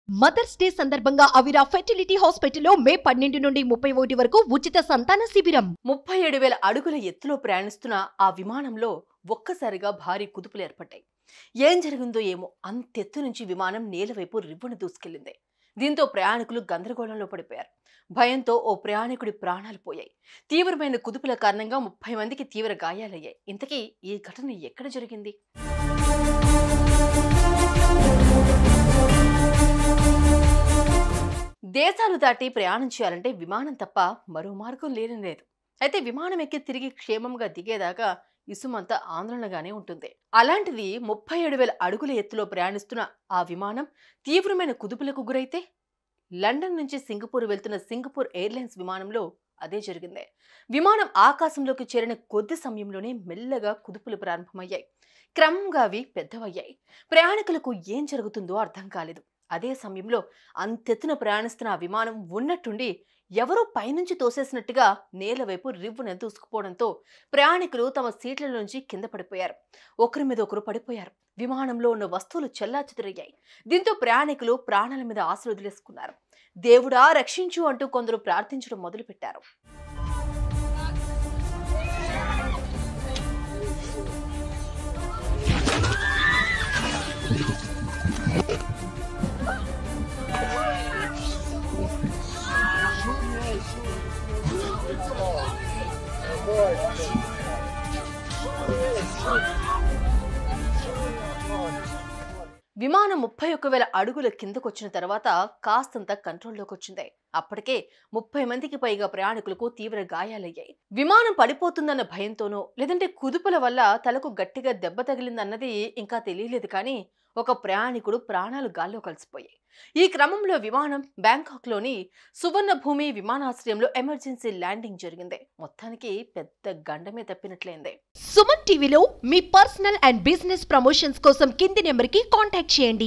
mothers day సందర్భంగా అవిరా fertility హాస్పిటల్లో మే పన్నెండు నుండి ముప్పై ఒకటి వరకు ఉచిత సంతాన శిబిరం ముప్పై ఏడు వేల అడుగుల ఎత్తులో ప్రయాణిస్తున్న ఆ విమానంలో ఒక్కసారిగా భారీ కుదుపులు ఏర్పడ్డాయి ఏం జరిగిందో ఏమో అంతెత్తు నుంచి విమానం నేలవైపు రివ్వున దూసుకెళ్లింది దీంతో ప్రయాణికులు గందరగోళంలో పడిపోయారు భయంతో ఓ ప్రయాణికుడి ప్రాణాలు పోయాయి తీవ్రమైన కుదుపుల కారణంగా ముప్పై మందికి తీవ్ర గాయాలయ్యాయి ఇంతకీ ఈ ఘటన ఎక్కడ జరిగింది దేశాలు దాటి ప్రయాణం చేయాలంటే విమానం తప్ప మరో మార్గం లేని లేదు అయితే విమానం ఎక్కి తిరిగి క్షేమంగా దిగేదాకా ఇసుమంతా ఆందోళనగానే ఉంటుంది అలాంటిది ముప్పై ఏడు వేల అడుగుల ఎత్తులో ప్రయాణిస్తున్న ఆ విమానం తీవ్రమైన కుదుపులకు గురైతే లండన్ నుంచి సింగపూర్ వెళ్తున్న సింగపూర్ ఎయిర్లైన్స్ విమానంలో అదే జరిగింది విమానం ఆకాశంలోకి చేరిన కొద్ది సమయంలోనే మెల్లగా కుదుపులు ప్రారంభమయ్యాయి క్రమంగా అవి పెద్దవయ్యాయి ప్రయాణికులకు ఏం జరుగుతుందో అర్థం కాలేదు అదే సమయంలో అంతెత్తున ప్రయాణిస్తున్న ఆ విమానం ఉన్నట్టుండి ఎవరో పైనుంచి తోసేసినట్టుగా నేల వైపు రివ్వున దూసుకుపోవడంతో ప్రయాణికులు తమ సీట్ల నుంచి కింద పడిపోయారు ఒకరి మీద ఒకరు పడిపోయారు విమానంలో ఉన్న వస్తువులు చెల్లాచెదురయ్యాయి దీంతో ప్రయాణికులు ప్రాణాల మీద ఆశలు వదిలేసుకున్నారు దేవుడా రక్షించు అంటూ కొందరు ప్రార్థించడం మొదలుపెట్టారు విమానం ముప్పై ఒక్క వేల అడుగుల కిందకొచ్చిన తర్వాత కాస్తంత కంట్రోల్లోకి వచ్చింది అప్పటికే ముప్పై మందికి పైగా ప్రయాణికులకు తీవ్ర గాయాలయ్యాయి విమానం పడిపోతుందన్న భయంతోనో లేదంటే కుదుపుల వల్ల తలకు గట్టిగా దెబ్బ తగిలిందన్నది ఇంకా తెలియలేదు కానీ ఒక ప్రయాణికుడు ప్రాణాలు గాల్లో కలిసిపోయాయి ఈ క్రమంలో విమానం బ్యాంకాక్లోని సువర్ణభూమి విమానాశ్రయంలో ఎమర్జెన్సీ ల్యాండింగ్ జరిగింది మొత్తానికి పెద్ద గండమే తప్పినట్లయింది సుమన్ టీవీలో మీ పర్సనల్ అండ్ బిజినెస్ ప్రమోషన్స్ కోసం కింది నెంబర్కి కాంటాక్ట్ చేయండి